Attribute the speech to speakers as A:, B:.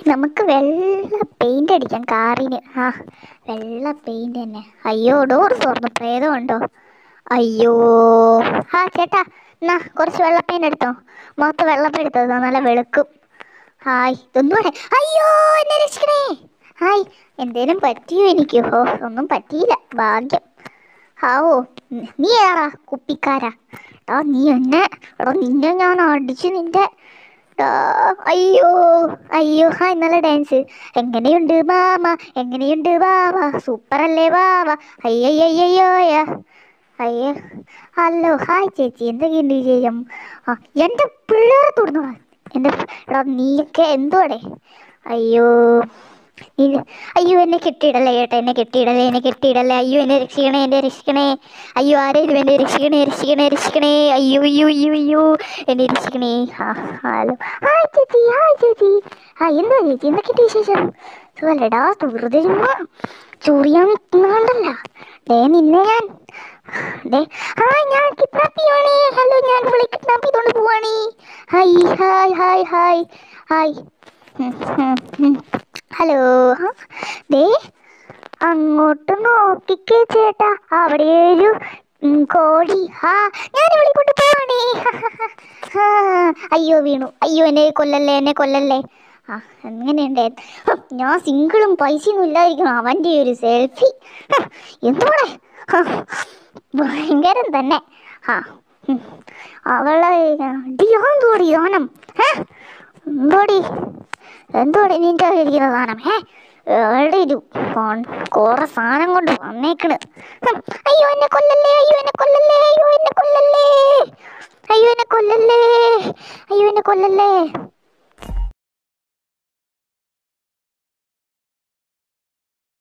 A: നമുക്ക് വെള്ള പെയിന്റ് അടിക്കാം കാറിന് ആ വെള്ള പെയിന്റ് തന്നെ അയ്യോ ഡോർ തുറന്നു പ്രേതമുണ്ടോ അയ്യോ ആ ചേട്ടാ എന്നാ കുറച്ച് വെള്ള പെയിന്റ് എടുത്തോ മൊത്തം വെള്ളപ്പം എടുത്തോ ദാ നല്ല വെളുക്കും ഹായ് ഇതൊന്നുകൂടെ അയ്യോ എന്നെ രക്ഷിക്കണേ ഹായ് എന്തേലും പറ്റിയോ എനിക്ക് ഓ ഒന്നും പറ്റിയില്ല ഭാഗ്യം ഹാവോ നീ ഏടാ കുപ്പിക്കാരാ എടാ നീ എന്നെ എടാ നിന്നെ ഞാൻ അടിച്ച് നിന്റെ ആ, അയ്യോ അയ്യോ ഹായ് നല്ല ഡാൻസ് എങ്ങനെയുണ്ട് മാമ എങ്ങനെയുണ്ട് ബാവ സൂപ്പർ അല്ലേ ബാവ അയ്യയ്യയ്യോ അയ്യോ ഹലോ ഹായ് ചേച്ചി എന്തൊക്കെയുണ്ട് വിജയം ആ എൻ്റെ പിള്ളേരെ തൊടുന്നോടാ എൻ്റെ എടാ നീയൊക്കെ എന്തുവാടേ അയ്യോ നീ അയ്യോ എന്നെ കെട്ടിയിടല്ലേ ചേട്ടാ എന്നെ കെട്ടിയിടല്ലേ എന്നെ കെട്ടിയിടല്ലേ അയ്യോ എന്നെ രക്ഷിക്കണേ എന്നെ രക്ഷിക്കണേ അയ്യോ ആരേലും എന്നെ രക്ഷിക്കണേ രക്ഷിക്കണേ രക്ഷിക്കണേ അയ്യോ അയ്യോ അയ്യോ അയ്യോ എന്നെ രക്ഷിക്കണേ ആ ഹലോ ഹായ് ചേച്ചി ഹായ് ചേച്ചി ആ എന്താ ചേച്ചി എന്തൊക്കെയുണ്ട് വിശേഷം സുഖല്ലേടാ വെറുതെ ചുമ്മാ ചൊറിയാൻ നിൽക്കുന്നുണ്ടല്ല ഡേ നിന്നെ ഞാൻ ഡേ ആ ഞാൻ കിഡ്നാപ്പ് ചെയ്യുവാണേ ഹലോ ഞാൻ വിളി കിഡ്നാപ്പ് ചെയ്തോണ്ട് പോവാണേ hi hi hi hi hi ഉം, ഉം, ഉം. ഹലോ ആ, ദേ അങ്ങോട്ട് നോക്കിക്കേ ചേട്ടാ അവിടെ ഒരു ഉം, കോഴി ആ ഞാൻ ഇവിടെ കൊണ്ട് പോവാണേ ആ, അയ്യോ വീണു അയ്യോ എന്നെ കൊല്ലല്ലേ എന്നെ കൊല്ലല്ലേ ആ എങ്ങനെയുണ്ട് ഹ്, ഞാൻ സിംഗിളും പൈസയൊന്നും ഇല്ലായിരിക്കണം അവൻ്റെ ഒരു സെൽഫി എന്തുകൂടെ ഭയങ്കരം തന്നെ ആ ഉം. അവളെ അടിയാന്തോടി ദാനം ഏ എന്തോടി എന്തോടി നിന്റെ ഇരിക്കുന്ന സാധനം ഏ എവിടെ ഒരു കുറെ സാധനം കൊണ്ട് വന്നേക്കണ് ഹും, അയ്യോ എന്നെ കൊല്ലല്ലേ അയ്യോ എന്നെ കൊല്ലല്ലേ അയ്യോ എന്നെ കൊല്ലല്ലേ അയ്യോ എന്നെ കൊല്ലല്ലേ അയ്യോ എന്നെ കൊല്ലല്ലേ